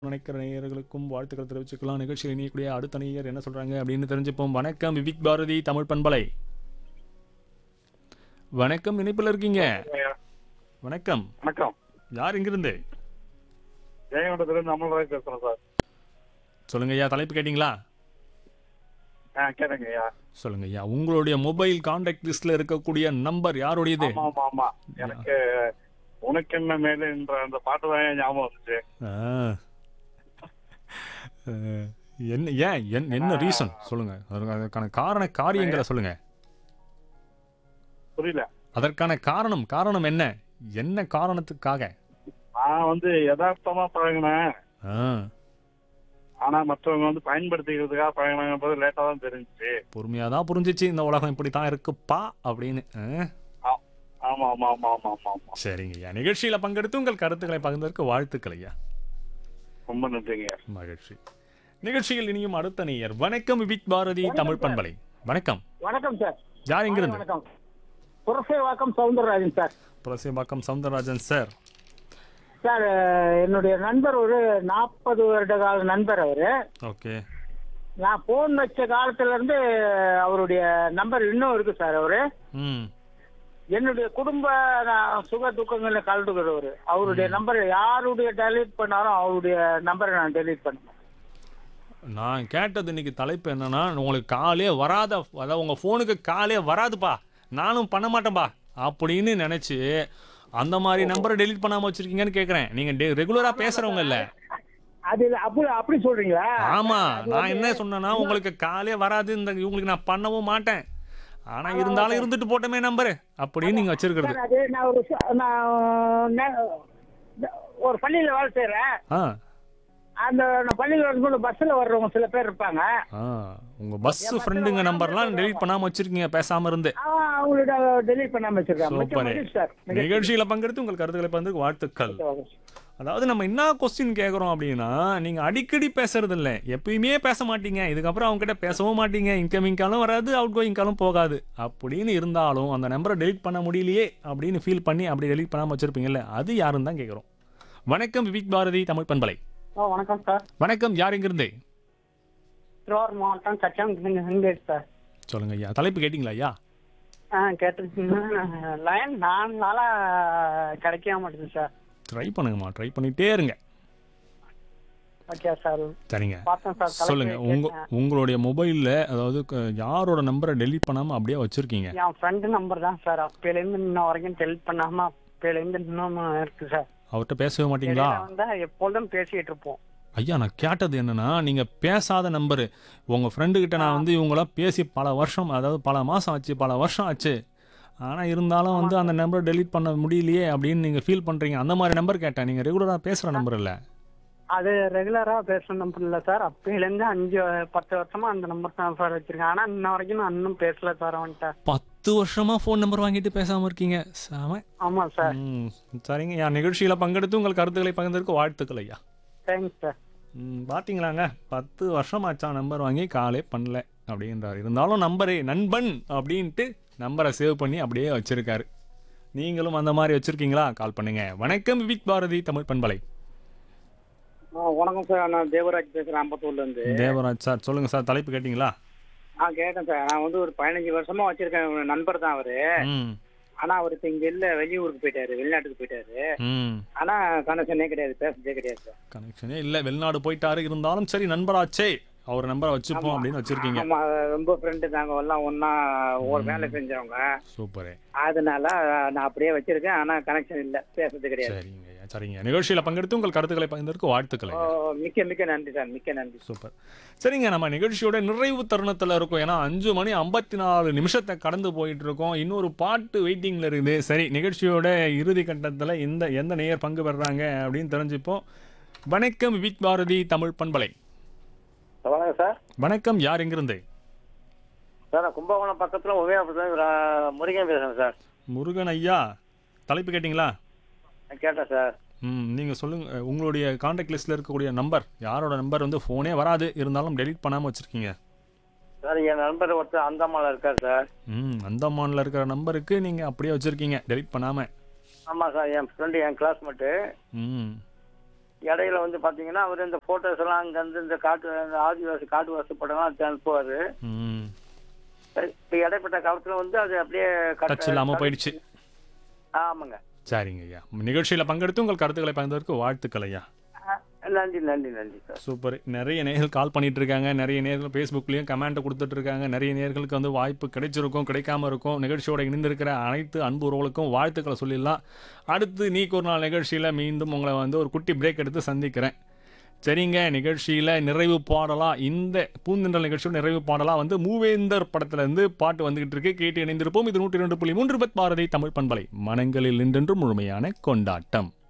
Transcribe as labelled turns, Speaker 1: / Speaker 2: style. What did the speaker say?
Speaker 1: நினைக்கிற நேயர்களுக்கும் வாழ்த்துக்கள் தெரிவிச்சுக்கலாம் நிகழ்ச்சியில் இணையக்கூடிய அடுத்த நேயர் என்ன சொல்றாங்க அப்படின்னு தெரிஞ்சுப்போம் வணக்கம் விவிக் பாரதி தமிழ் பண்பலை வணக்கம் இணைப்பில் இருக்கீங்க வணக்கம்
Speaker 2: வணக்கம்
Speaker 1: யார் இங்கிருந்து
Speaker 2: ஜெயங்கொண்டத்துலேருந்து அமல்ராஜ் பேசுகிறேன் சார்
Speaker 1: சொல்லுங்க ஐயா தலைப்பு கேட்டிங்களா
Speaker 2: ஆ கேளுங்க ஐயா
Speaker 1: சொல்லுங்க ஐயா உங்களுடைய மொபைல் கான்டாக்ட் லிஸ்ட்ல இருக்கக்கூடிய நம்பர் யாருடையது
Speaker 2: ஆமா ஆமா ஆமா எனக்கு உனக்கு என்ன மேலே என்ற அந்த பாட்டு தான் என் ஞாபகம் வந்துச்சு
Speaker 1: ஆ. அஹ், என்ன ஏன் என்- என்ன ரீசன் சொல்லுங்க அதற்கு- அதற்கான காரண காரியங்களை சொல்லுங்க
Speaker 2: புரியல
Speaker 1: அதற்கான காரணம் காரணம் என்ன என்ன காரணத்துக்காக
Speaker 2: நான் வந்து யதார்த்தமா பழகினேன்
Speaker 1: ஆ,
Speaker 2: ஆனா மற்றவங்க வந்து பயன்படுத்திக்கிறதுக்காக பழகினாங்க போது லேட்டா தான் தெரிஞ்சுச்சு
Speaker 1: பொறுமையா தான் புரிஞ்சிச்சு இந்த உலகம் இப்படி தான் இருக்குப்பா அப்படின்னு ஆ,
Speaker 2: ஆமா ஆமா ஆமா ஆமா ஆமா ஆமா
Speaker 1: சரிங்க ஐயா நிகழ்ச்சியில பங்கெடுத்து உங்கள் கருத்துக்களை பகிர்ந்ததற்கு வாழ்த்துக்கள் ஐயா
Speaker 2: ரொம்ப நன்றிங்க
Speaker 1: மகிழ்ச்சி நிகழ்ச்சியில் இனியும் அடுத்த நேயர் வணக்கம் விவிக் பாரதி தமிழ் பண்பலை வணக்கம்
Speaker 3: வணக்கம் சார்
Speaker 1: யார் இங்கிருந்து
Speaker 3: வணக்கம் Purasawalkam Soundararajan sir
Speaker 1: Purasawalkam Soundararajan sir
Speaker 3: sir அஹ், என்னுடைய நண்பர் ஒரு நாற்பது வருட கால நண்பர் அவரு
Speaker 1: ஓகே
Speaker 3: நான் போன் வச்ச காலத்துல இருந்து அவருடைய நம்பர் இன்னும் இருக்கு சார் அவரு
Speaker 1: ம்
Speaker 3: என்னுடைய குடும்ப நான் சுக துக்கங்கள்ல கலந்துக்கிறவர் அவருடைய நம்பர் யாருடைய டெலீட் பண்ணாலும் அவருடைய நம்பரை நான் டெலீட் பண்ணேன்
Speaker 1: நான் கேட்டது இன்னைக்கு தலைப்பு என்னன்னா உங்களுக்கு காலே வராத அதாவது உங்க ஃபோனுக்கு காலே வராதுப்பா நானும் பண்ண மாட்டேன்பா அப்படின்னு நினைச்சு அந்த மாதிரி நம்பரை டெலீட் பண்ணாம வச்சிருக்கீங்கன்னு கேக்குறேன் நீங்க ரெகுலரா பேசுறவங்க இல்ல
Speaker 3: அது அப்படி அப்படி சொல்றீங்களா
Speaker 1: ஆமா நான் என்ன சொன்னேன்னா உங்களுக்கு காலே வராது இந்த உங்களுக்கு நான் பண்ணவும் மாட்டேன் ஆனா இருந்தாலும் இருந்துட்டு போட்டோமே நம்பரு அப்படின்னு நீங்க வச்சிருக்கிறது
Speaker 3: சார் அது நான் ஒரு ச- நான் நே- ஒரு பள்ளியில வேலை செய்யறேன்
Speaker 1: ஆ
Speaker 3: அந்த நான் பள்ளியில் வரும்போது பஸ்ல வர்றவங்க சில பேர் இருப்பாங்க
Speaker 1: ஆ உங்க பஸ் ஃப்ரெண்டுங்க நம்பர்லாம் டெலீட் பண்ணாம வச்சிருக்கீங்க பேசாம இருந்து
Speaker 3: ஆ, அவங்களோட டெலீட் பண்ணாம வச்சிருக்கேன் மிக்க
Speaker 1: சூப்பர்
Speaker 3: மகிழ்ச்சி சார்
Speaker 1: நிகழ்ச்சியில பங்கெடுத்து உங்கள் கருத்துக்களை பகிர்ந்து வாழ்த்துக்கள் அதாவது நம்ம என்ன கொஸ்டின் கேட்குறோம் அப்படின்னா நீங்கள் அடிக்கடி பேசுறது இல்லை எப்பயுமே பேச மாட்டீங்க இதுக்கப்புறம் அவங்க கிட்ட பேசவும் மாட்டீங்க இன்கமிங் காலும் வராது அவுட் கோயிங் காலும் போகாது அப்படின்னு இருந்தாலும் அந்த நம்பரை டெலிட் பண்ண முடியலையே அப்படின்னு ஃபீல் பண்ணி அப்படி டெலிட் பண்ணாமல் வச்சிருப்பீங்கல்ல அது யாருன்னு தான் கேட்குறோம் வணக்கம் விவிக் பாரதி தமிழ் பண்பலை
Speaker 3: ஆ வணக்கம் சார்
Speaker 1: வணக்கம் யார் எங்கிருந்து
Speaker 3: திருவாரூர் மாவட்டம் சச்சாங்க சார்
Speaker 1: சொல்லுங்க ஐயா தலைப்பு கேட்டிங்களா ஐயா
Speaker 3: ஆ கேட்டிருக்கீங்கன்னா லைன் நாலு நாளா கிடைக்க மாட்டேங்குது சார்
Speaker 1: ட்ரை பண்ணுங்கம்மா ட்ரை பண்ணிட்டே இருங்க
Speaker 3: ஓகே சார்
Speaker 1: சரிங்க
Speaker 3: பார்த்தேன் சார் தலைப்பு
Speaker 1: சொல்லுங்க உங்க
Speaker 3: கேட்டேன்.
Speaker 1: உங்களுடைய மொபைலில் அதாவது க- யாரோட நம்பரை டெலீட் பண்ணாமல் அப்படியே வச்சிருக்கீங்க
Speaker 3: என் ஃப்ரெண்டு நம்பர் தான் சார் அப்பையிலேருந்து இன்ன வரைக்கும் டெலிட் பண்ணாம அப்பையிலேருந்து இன்னும் இருக்கு சார்
Speaker 1: அவர்கிட்ட பேசவே மாட்டீங்களா
Speaker 3: இடையில வந்தா எப்பொழுதும் பேசிட்டு இருப்போம்
Speaker 1: ஐயா நான் கேட்டது என்னன்னா நீங்க பேசாத நம்பரு உங்க ஃப்ரெண்டு கிட்ட நான் வந்து இவங்களாம் பேசி பல வருஷம் அதாவது பல மாசம் ஆச்சு பல வருஷம் ஆச்சு ஆனா இருந்தாலும் வந்து அந்த நம்பரை டெலீட் பண்ண முடியலையே அப்படின்னு நீங்க ஃபீல் பண்றீங்க அந்த மாதிரி நம்பர் கேட்டேன் நீங்க ரெகுலரா பேசுற நம்பர் இல்ல
Speaker 3: அது ரெகுலரா பேசுற நம்பர் இல்ல சார் அப்பையிலேருந்து அஞ்சு பத்து வருஷமா அந்த நம்பர் தான் சார் வச்சிருக்கேன் ஆனா இன்ன வரைக்கும் நான் இன்னும் பேசல சார் அவன்கிட்ட
Speaker 1: பத்து வருஷமா ஃபோன் நம்பர் வாங்கிட்டு பேசாம இருக்கீங்க சாம
Speaker 3: ஆமா சார்
Speaker 1: ம், சரிங்க என் நிகழ்ச்சியில பங்கெடுத்து உங்கள் கருத்துக்களை பகிர்ந்ததற்கு வாழ்த்துக்கள் ஐயா
Speaker 3: தேங்க்ஸ் சார்
Speaker 1: ம், பாத்தீங்களாங்க பத்து வருஷம் ஆச்சா நம்பர் வாங்கி காலே பண்ணல அப்படின்றார் இருந்தாலும் நம்பரே நண்பன் அப்படின்ட்டு நம்பரை சேவ் பண்ணி அப்படியே வச்சிருக்காரு நீங்களும் அந்த மாதிரி வச்சிருக்கீங்களா கால் பண்ணுங்க வணக்கம் விவிக் பாரதி தமிழ் பண்பலை
Speaker 3: வணக்கம் சார் நான் தேவராஜ் பேசுறேன் அம்பத்தூர்ல இருந்து
Speaker 1: தேவராஜ் சார் சொல்லுங்க சார் தலைப்பு கேட்டிங்களா
Speaker 3: ஆ கேட்டேன் சார் நான் வந்து ஒரு பதினஞ்சு வருஷமா வச்சிருக்கேன் நண்பர் தான் அவரு
Speaker 1: ம்
Speaker 3: ஆனா அவர் இப்ப இங்க இல்ல வெளியூருக்கு போயிட்டாரு வெளிநாட்டுக்கு போயிட்டாரு
Speaker 1: ம்
Speaker 3: ஆனா கனெக்ஷனே கிடையாது பேசுறதே கிடையாது சார்
Speaker 1: கனெக்ஷனே இல்லை வெளிநாடு போயிட்டாரு இருந்தாலும் சரி நண்பராச்சே அவர் நம்பரை வச்சுப்போம் அப்படின்னு வச்சிருக்கீங்க
Speaker 3: ஆமா ரொம்ப ஃப்ரெண்டு நாங்க எல்லாம் ஒன்னா ஒரு வேலை செஞ்சவங்க
Speaker 1: சூப்பரே
Speaker 3: அதனால நான் அப்படியே வச்சிருக்கேன் ஆனா கனெக்ஷன் இல்ல பேசுறது கிடையாது
Speaker 1: சரிங்க ஐயா, சரிங்க நிகழ்ச்சியில பங்கெடுத்து உங்கள் கருத்துக்களை பகிர்ந்ததற்கு வாழ்த்துக்களை
Speaker 3: ஓ, மிக்க மிக்க நன்றி சார் மிக்க நன்றி
Speaker 1: சூப்பர் சரிங்க நம்ம நிகழ்ச்சியோட நிறைவு தருணத்தில் இருக்கோம் ஏன்னா அஞ்சு மணி ஐம்பத்தி நாலு நிமிஷத்தை கடந்து போயிட்டு இருக்கோம் இன்னொரு பாட்டு வெயிட்டிங்கில் இருக்குது சரி நிகழ்ச்சியோட இறுதி கட்டத்தில் இந்த எந்த நேயர் பங்கு பெறுறாங்க அப்படின்னு தெரிஞ்சுப்போம் வணக்கம் வித் பாரதி தமிழ் பண்பலை
Speaker 2: வணக்கம் சார்
Speaker 1: வணக்கம் யார் எங்கிருந்து
Speaker 2: சார் நான் கும்பகோணம் பக்கத்துல உபயோகப்படுத்த முருகன் பேசுறேன் சார்
Speaker 1: முருகன் ஐயா தலைப்பு கேட்டிங்களா
Speaker 2: கேட்டேன் சார்
Speaker 1: ம் நீங்கள் சொல்லுங்கள் உங்களுடைய காண்டாக்ட் லிஸ்ட்டில் இருக்கக்கூடிய நம்பர் யாரோட நம்பர் வந்து ஃபோனே வராது இருந்தாலும் டெலீட் பண்ணாமல் வச்சுருக்கீங்க
Speaker 2: சார் என் நண்பர் ஒருத்தர் அந்தமால இருக்கார் சார்
Speaker 1: ம் அந்தமானில் இருக்கிற நம்பருக்கு நீங்கள் அப்படியே வச்சுருக்கீங்க டெலீட் பண்ணாமல்
Speaker 2: ஆமா சார் என் ஃப்ரெண்டு என் கிளாஸ்மேட்டு
Speaker 1: ம்
Speaker 4: இடையில வந்து பாத்தீங்கன்னா அவர் இந்த போட்டோஸ் எல்லாம் அங்க இருந்து இந்த காட்டு இந்த ஆதிவாசி காட்டுவாசி படம்லாம் எடுத்து அனுப்புவாரு
Speaker 1: ம்
Speaker 4: இப்ப இடைப்பட்ட காலத்துல வந்து அது அப்படியே கட்ட-
Speaker 1: டச் இல்லாமல் போயிடுச்சு
Speaker 4: ஆமாங்க
Speaker 1: சரிங்க ஐயா நிகழ்ச்சியில் பங்கெடுத்து உங்கள் கருத்துக்களை பகிர்ந்ததற்கு வாழ்த்துக்கள் ஐயா
Speaker 4: ஆ, நன்றி நன்றி நன்றி சார்
Speaker 1: சூப்பர் நிறைய நேர்கள் கால் பண்ணிட்டு இருக்காங்க நிறைய நேர்கள் ஃபேஸ்புக்லேயும் கமெண்ட் கொடுத்துட்டு இருக்காங்க நிறைய நேர்களுக்கு வந்து வாய்ப்பு கிடைச்சிருக்கும் கிடைக்காம இருக்கும் நிகழ்ச்சியோட இணைந்திருக்கிற அனைத்து அன்பு உறவுகளுக்கும் வாழ்த்துக்களை சொல்லிடலாம் அடுத்து நீக்கு ஒரு நாள் நிகழ்ச்சியில் மீண்டும் உங்களை வந்து ஒரு குட்டி பிரேக் எடுத்து சந்திக்கிறேன் சரிங்க நிகழ்ச்சியில் நிறைவு பாடலாம் இந்த பூந்தென்றல் நிகழ்ச்சியோட நிறைவு பாடலாம் வந்து மூவேந்தர் படத்துல இருந்து பாட்டு வந்துகிட்டு இருக்கு கேட்டு இணைந்திருப்போம் இது நூற்றி ரெண்டு புள்ளி மூன்று பத் பாரதி தமிழ் பண்பலை மனங்களில் நின்றென்றும் முழுமையான கொண்டாட்டம்